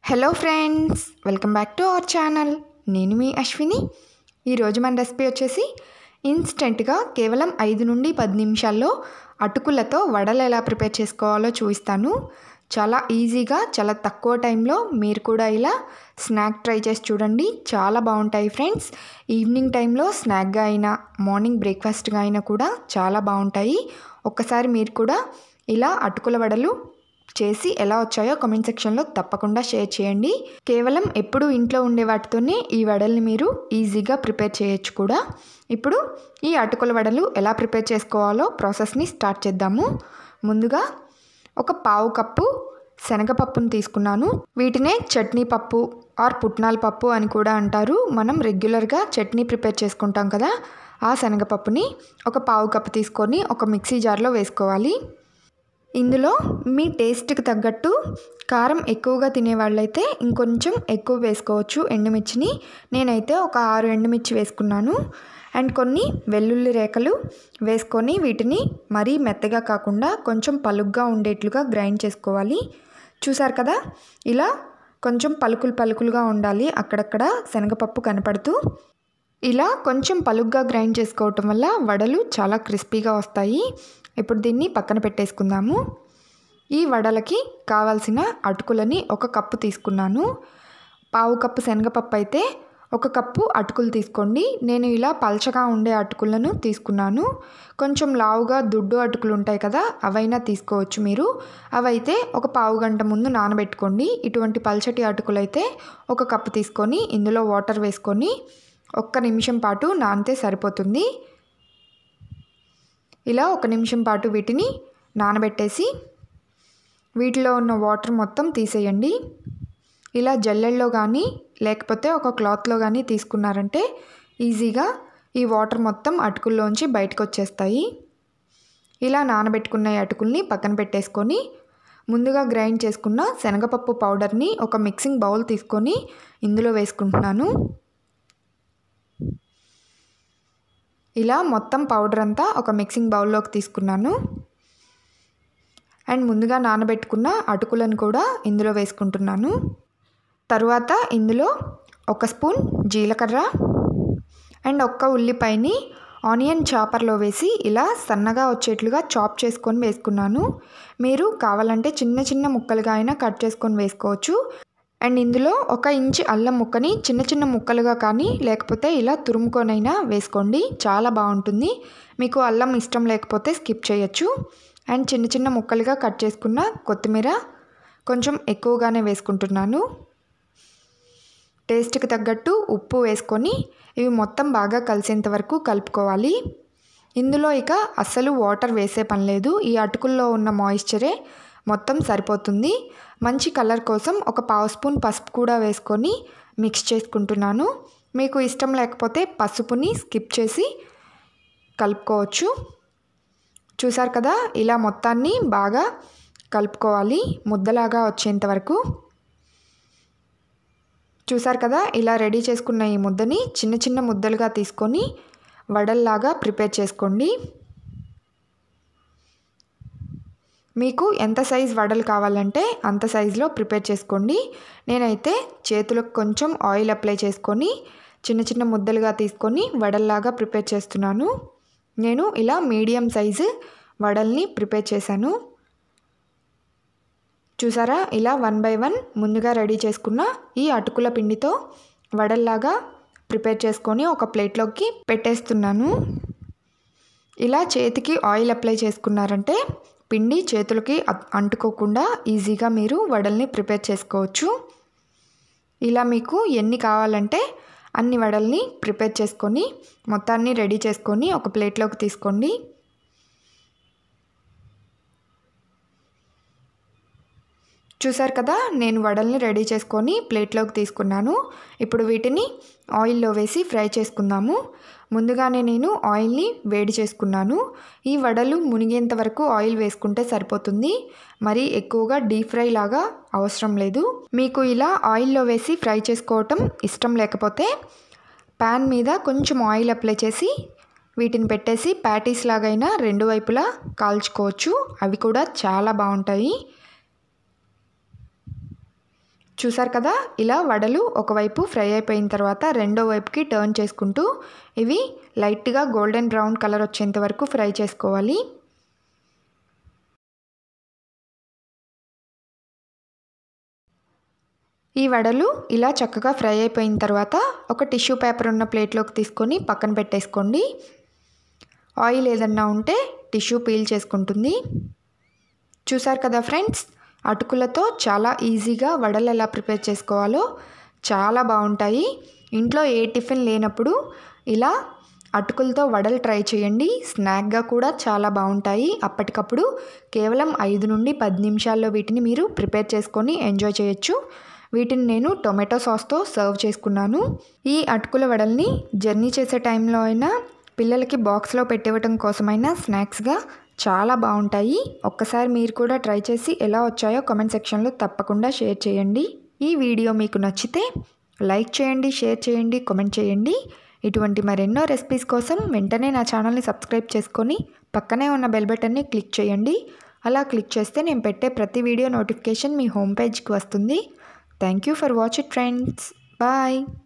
hello friends welcome back to our channel నేను మీ అశ్విని ఈరోజు మన రెసిపీ వచ్చేసి ఇన్స్టెంట్గా కేవలం ఐదు నుండి పది నిమిషాల్లో అటుకులతో వడలు ఎలా ప్రిపేర్ చేసుకోవాలో చూపిస్తాను చాలా ఈజీగా చాలా తక్కువ టైంలో మీరు కూడా ఇలా స్నాక్ ట్రై చేసి చూడండి చాలా బాగుంటాయి ఫ్రెండ్స్ ఈవినింగ్ టైంలో స్నాక్గా అయినా మార్నింగ్ బ్రేక్ఫాస్ట్గా అయినా కూడా చాలా బాగుంటాయి ఒక్కసారి మీరు కూడా ఇలా అటుకుల వడలు చేసి ఎలా వచ్చాయో కామెంట్ సెక్షన్లో తప్పకుండా షేర్ చేయండి కేవలం ఎప్పుడు ఇంట్లో ఉండే వాటితోనే ఈ వడల్ని మీరు ఈజీగా ప్రిపేర్ చేయొచ్చు కూడా ఇప్పుడు ఈ అటుకుల వడలు ఎలా ప్రిపేర్ చేసుకోవాలో ప్రాసెస్ని స్టార్ట్ చేద్దాము ముందుగా ఒక పావు కప్పు శనగపప్పును తీసుకున్నాను వీటినే చట్నీ పప్పు ఆర్ పుట్నాల పప్పు అని కూడా అంటారు మనం రెగ్యులర్గా చట్నీ ప్రిపేర్ చేసుకుంటాం కదా ఆ శనగపప్పుని ఒక పావు కప్పు తీసుకొని ఒక మిక్సీ జార్లో వేసుకోవాలి ఇందులో మీ టేస్ట్కి తగ్గట్టు కారం ఎక్కువగా తినేవాళ్ళైతే ఇంకొంచెం ఎక్కువ వేసుకోవచ్చు ఎండుమిర్చిని నేనైతే ఒక ఆరు ఎండుమిర్చి వేసుకున్నాను అండ్ కొన్ని వెల్లుల్లి రేఖలు వేసుకొని వీటిని మరీ మెత్తగా కాకుండా కొంచెం పలుగ్గా ఉండేట్లుగా గ్రైండ్ చేసుకోవాలి చూసారు కదా ఇలా కొంచెం పలుకులు పలుకులుగా ఉండాలి అక్కడక్కడ శనగపప్పు కనపడుతూ ఇలా కొంచెం పలుగ్గా గ్రైండ్ చేసుకోవటం వల్ల వడలు చాలా క్రిస్పీగా వస్తాయి ఇప్పుడు దీన్ని పక్కన పెట్టేసుకుందాము ఈ వడలకి కావాల్సిన అటుకులని ఒక కప్పు తీసుకున్నాను పావు కప్పు శనగపప్పు అయితే ఒక కప్పు అటుకులు తీసుకోండి నేను ఇలా పల్చగా ఉండే అటుకులను తీసుకున్నాను కొంచెం లావుగా దుడ్డు అటుకులు ఉంటాయి కదా అవైనా తీసుకోవచ్చు మీరు అవైతే ఒక పావు గంట ముందు నానబెట్టుకోండి ఇటువంటి పల్చటి అటుకులు అయితే ఒక కప్పు తీసుకొని ఇందులో వాటర్ వేసుకొని ఒక్క నిమిషం పాటు నానితే సరిపోతుంది ఇలా ఒక నిమిషం పాటు వీటిని నానబెట్టేసి వీటిలో ఉన్న వాటర్ మొత్తం తీసేయండి ఇలా జల్లెల్లో కానీ లేకపోతే ఒక క్లాత్లో కానీ తీసుకున్నారంటే ఈజీగా ఈ వాటర్ మొత్తం అటుకుల్లోంచి బయటకు వచ్చేస్తాయి ఇలా నానబెట్టుకున్న ఈ అటుకుల్ని పక్కన పెట్టేసుకొని ముందుగా గ్రైండ్ చేసుకున్న శనగపప్పు పౌడర్ని ఒక మిక్సింగ్ బౌల్ తీసుకొని ఇందులో వేసుకుంటున్నాను ఇలా మొత్తం పౌడర్ అంతా ఒక మిక్సింగ్ బౌల్లోకి తీసుకున్నాను అండ్ ముందుగా నానబెట్టుకున్న అటుకులను కూడా ఇందులో వేసుకుంటున్నాను తరువాత ఇందులో ఒక స్పూన్ జీలకర్ర అండ్ ఒక్క ఉల్లిపాయని ఆనియన్ చాపర్లో వేసి ఇలా సన్నగా వచ్చేట్లుగా చాప్ చేసుకొని వేసుకున్నాను మీరు కావాలంటే చిన్న చిన్న ముక్కలుగా అయినా కట్ చేసుకొని వేసుకోవచ్చు అండ్ ఇందులో ఒక ఇంచ్ అల్లం ముక్కని చిన్న చిన్న ముక్కలుగా కానీ లేకపోతే ఇలా తురుముకొనైనా వేసుకోండి చాలా బాగుంటుంది మీకు అల్లం ఇష్టం లేకపోతే స్కిప్ చేయొచ్చు అండ్ చిన్న చిన్న ముక్కలుగా కట్ చేసుకున్న కొత్తిమీర కొంచెం ఎక్కువగానే వేసుకుంటున్నాను టేస్ట్కి తగ్గట్టు ఉప్పు వేసుకొని ఇవి మొత్తం బాగా కలిసేంత వరకు కలుపుకోవాలి ఇందులో ఇక అస్సలు వాటర్ వేసే పని లేదు ఈ అటుకుల్లో ఉన్న మాయిశ్చరే మొత్తం సరిపోతుంది మంచి కలర్ కోసం ఒక పావు స్పూన్ పసుపు కూడా వేసుకొని మిక్స్ చేసుకుంటున్నాను మీకు ఇష్టం లేకపోతే పసుపుని స్కిప్ చేసి కలుపుకోవచ్చు చూసారు కదా ఇలా మొత్తాన్ని బాగా కలుపుకోవాలి ముద్దలాగా వచ్చేంత వరకు చూసారు కదా ఇలా రెడీ చేసుకున్న ఈ ముద్దని చిన్న చిన్న ముద్దలుగా తీసుకొని వడల్లాగా ప్రిపేర్ చేసుకోండి మీకు ఎంత సైజ్ వడలు కావాలంటే అంత సైజులో ప్రిపేర్ చేసుకోండి నేనైతే చేతులకు కొంచెం ఆయిల్ అప్లై చేసుకొని చిన్న చిన్న ముద్దలుగా తీసుకొని వడల్లాగా ప్రిపేర్ చేస్తున్నాను నేను ఇలా మీడియం సైజు వడల్ని ప్రిపేర్ చేశాను చూసారా ఇలా వన్ బై వన్ ముందుగా రెడీ చేసుకున్న ఈ అటుకుల పిండితో వడల్లాగా ప్రిపేర్ చేసుకొని ఒక ప్లేట్లోకి పెట్టేస్తున్నాను ఇలా చేతికి ఆయిల్ అప్లై చేసుకున్నారంటే పిండి చేతులకి అంటుకోకుండా ఈజీగా మీరు వడల్ని ప్రిపేర్ చేసుకోవచ్చు ఇలా మీకు ఎన్ని కావాలంటే అన్ని వడల్ని ప్రిపేర్ చేసుకొని మొత్తాన్ని రెడీ చేసుకొని ఒక ప్లేట్లోకి తీసుకోండి చూసారు కదా నేను వడల్ని రెడీ చేసుకొని ప్లేట్లోకి తీసుకున్నాను ఇప్పుడు వీటిని ఆయిల్లో వేసి ఫ్రై చేసుకుందాము ముందుగానే నేను ఆయిల్ని వేడి చేసుకున్నాను ఈ వడలు మునిగేంత వరకు ఆయిల్ వేసుకుంటే సరిపోతుంది మరి ఎక్కువగా డీప్ ఫ్రై లాగా అవసరం లేదు మీకు ఇలా ఆయిల్లో వేసి ఫ్రై చేసుకోవటం ఇష్టం లేకపోతే ప్యాన్ మీద కొంచెం ఆయిల్ అప్లై చేసి వీటిని పెట్టేసి ప్యాటీస్ లాగైనా రెండు వైపులా కాల్చుకోవచ్చు అవి కూడా చాలా బాగుంటాయి చూసారు కదా ఇలా వడలు ఒకవైపు ఫ్రై అయిపోయిన తర్వాత రెండో వైపుకి టర్న్ చేసుకుంటూ ఇవి లైట్గా గోల్డెన్ బ్రౌన్ కలర్ వచ్చేంత వరకు ఫ్రై చేసుకోవాలి ఈ వడలు ఇలా చక్కగా ఫ్రై అయిపోయిన తర్వాత ఒక టిష్యూ పేపర్ ఉన్న ప్లేట్లోకి తీసుకొని పక్కన పెట్టేసుకోండి ఆయిల్ ఏదన్నా ఉంటే టిష్యూ పీల్ చేసుకుంటుంది చూసారు కదా ఫ్రెండ్స్ అటుకులతో చాలా ఈజీగా వడలు ఎలా ప్రిపేర్ చేసుకోవాలో చాలా బాగుంటాయి ఇంట్లో ఏ టిఫిన్ లేనప్పుడు ఇలా అటుకులతో వడలు ట్రై చేయండి స్నాక్గా కూడా చాలా బాగుంటాయి అప్పటికప్పుడు కేవలం ఐదు నుండి పది నిమిషాల్లో వీటిని మీరు ప్రిపేర్ చేసుకొని ఎంజాయ్ చేయొచ్చు వీటిని నేను టొమాటో సాస్తో సర్వ్ చేసుకున్నాను ఈ అటుకుల వడల్ని జర్నీ చేసే టైంలో అయినా పిల్లలకి బాక్స్లో పెట్టివ్వటం కోసమైనా స్నాక్స్గా చాలా బాగుంటాయి ఒక్కసారి మీరు కూడా ట్రై చేసి ఎలా వచ్చాయో కామెంట్ సెక్షన్లో తప్పకుండా షేర్ చేయండి ఈ వీడియో మీకు నచ్చితే లైక్ చేయండి షేర్ చేయండి కామెంట్ చేయండి ఇటువంటి మరెన్నో రెసిపీస్ కోసం వెంటనే నా ఛానల్ని సబ్స్క్రైబ్ చేసుకొని పక్కనే ఉన్న బెల్ బటన్ని క్లిక్ చేయండి అలా క్లిక్ చేస్తే నేను పెట్టే ప్రతి వీడియో నోటిఫికేషన్ మీ హోమ్ పేజ్కి వస్తుంది thank you for watch it friends bye